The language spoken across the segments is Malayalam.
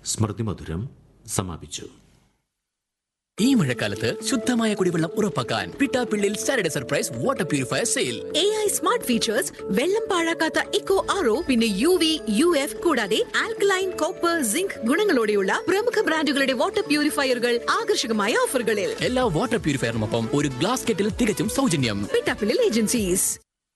സ്മൃതിമധുരം സമാപിച്ചു ഈ മഴക്കാലത്ത് ശുദ്ധമായ കുടിവെള്ളം ഉറപ്പാക്കാൻ Pittappillil Saturday surprise water purifier sale A I smart features വെള്ളം പാഴാക്കാത്ത ഇക്കോ ആറോ പിന്നെ യു വി യു എഫ് കൂടാതെ ആൽക്കലൈൻ കോപ്പർ സിങ്ക് ഗുണങ്ങളോടെയുള്ള പ്രമുഖ ബ്രാൻഡുകളുടെ വാട്ടർ പ്യൂരിഫയറുകൾ ആകർഷകമായ ഓഫറുകളിൽ എല്ലാ വാട്ടർ പ്യൂരിഫയറിനൊപ്പം ഒരു ഗ്ലാസ് കെറ്റിൽ തികച്ചും സൗജന്യം പിട്ടാപ്പിളിൽ ഏജൻസീസ്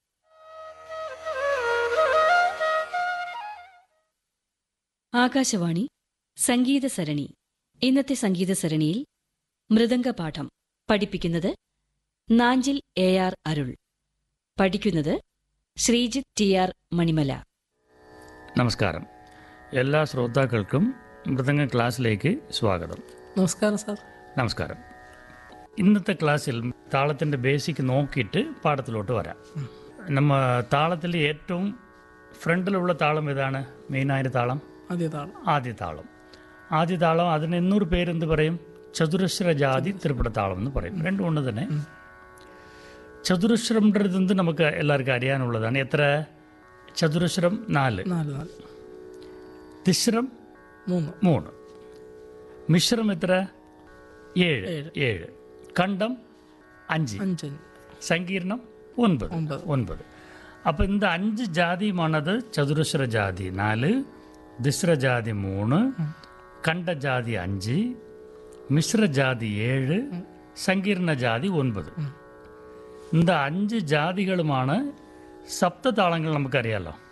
ആകാശവാണി സംഗീത സരണി ഇന്നത്തെ സംഗീത സരണിയിൽ മൃദംഗപാഠം പഠിപ്പിക്കുന്നത് നാഞ്ചിൽ എ ആർ അരുൾ പഠിക്കുന്നത് ശ്രീജിത്ത് ടി ആർ മണിമല നമസ്കാരം എല്ലാ ശ്രോതാക്കൾക്കും മൃദംഗ ക്ലാസ്സിലേക്ക് സ്വാഗതം നമസ്കാരം സാർ നമസ്കാരം ഇന്നത്തെ ക്ലാസ്സിൽ താളത്തിൻ്റെ ബേസിക് നോക്കിയിട്ട് പാഠത്തിലോട്ട് വരാം നമ്മ താളത്തിൽ ഏറ്റവും ഫ്രണ്ടിലുള്ള താളം ഏതാണ് മെയിനായ താളം അതേതാണ് ആദ്യ താളം ആദ്യ താളം അതിന് എന്നൂറ് പേരെന്ത് പറയും ചതുരശ്ര ജാതി ത്രിപുട താളം എന്ന് പറയും രണ്ടും കൊണ്ട് തന്നെ ചതുരശ്രംன்றது നമുക്ക് എല്ലാവർക്കും അറിയാനുള്ളതാണ് എത്ര ചതുരശ്രം നാല് നാല് നാല് തിശ്രം മൂന്ന് മൂന്ന് മിശ്രം എത്ര ഏഴ് ഏഴ് കണ്ടം അഞ്ച് അഞ്ച് സങ്കീർണം ഒൻപത് ഒമ്പത്. ഒൻപത് അപ്പം இந்த അഞ്ച് ജാതിയുമാണത് ചതുരശ്ര ജാതി നാല് ദിശ്ര ജാതി മൂന്ന് കണ്ട ജാതി അഞ്ച് മിശ്ര ജാതി ഏഴ് സങ്കീർണ ജാതി ഒൻപത് இந்த അഞ്ച് ജാതികളുമാണ് സപ്തതാളങ്ങൾ നമുക്കറിയാലോ